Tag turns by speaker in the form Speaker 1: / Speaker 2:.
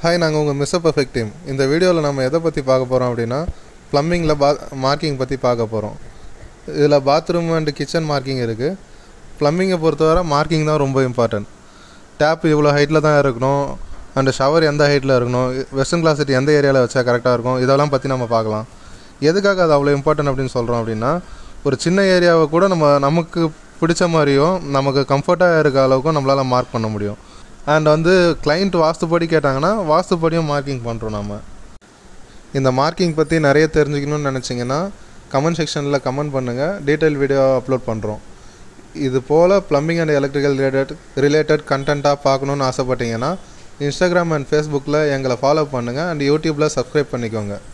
Speaker 1: hi நாங்கள் உங்கள் miss perfect team இந்த வீடியோவில் நம்ம எதை பற்றி பார்க்க போகிறோம் அப்படின்னா ப்ளம்பிங்கில் பா மார்க்கிங் பற்றி பார்க்க போகிறோம் இதில் பாத்ரூம் அண்ட் கிச்சன் மார்க்கிங் இருக்குது ப்ளம்பிங்கை பொறுத்தவரை மார்க்கிங் தான் ரொம்ப இம்பார்ட்டன்ட் டேப் இவ்வளோ ஹைட்டில் தான் இருக்கணும் அண்ட் ஷவர் எந்த ஹைட்டில் இருக்கணும் வெஸ்டர்ன் கிளாசிட்டி எந்த ஏரியாவில் வச்சா கரெக்டாக இருக்கும் இதெல்லாம் பற்றி நம்ம பார்க்கலாம் எதுக்காக அது அவ்வளோ இம்பார்ட்டன்ட் அப்படின்னு சொல்கிறோம் அப்படின்னா ஒரு சின்ன ஏரியாவை கூட நம்ம நமக்கு பிடிச்ச மாதிரியும் நமக்கு கம்ஃபர்ட்டாக இருக்க அளவுக்கும் நம்மளால் மார்க் பண்ண முடியும் அண்ட் வந்து கிளைண்ட் வாஸ்துப்படி கேட்டாங்கன்னா வாஸ்துப்படியும் மார்க்கிங் பண்ணுறோம் நம்ம இந்த மார்க்கிங் பற்றி நிறைய தெரிஞ்சுக்கணும்னு நினச்சிங்கன்னா கமெண்ட் செக்ஷனில் கமெண்ட் பண்ணுங்கள் டீட்டெயில் வீடியோ அப்லோட் பண்ணுறோம் இது போல் plumbing and electrical related related கண்டென்ட்டாக பார்க்கணுன்னு ஆசைப்பட்டீங்கன்னா இன்ஸ்டாகிராம் அண்ட் ஃபேஸ்புக்கில் எங்களை ஃபாலோ பண்ணுங்கள் அண்ட் யூடியூப்பில் சப்ஸ்கிரைப் பண்ணிக்கோங்க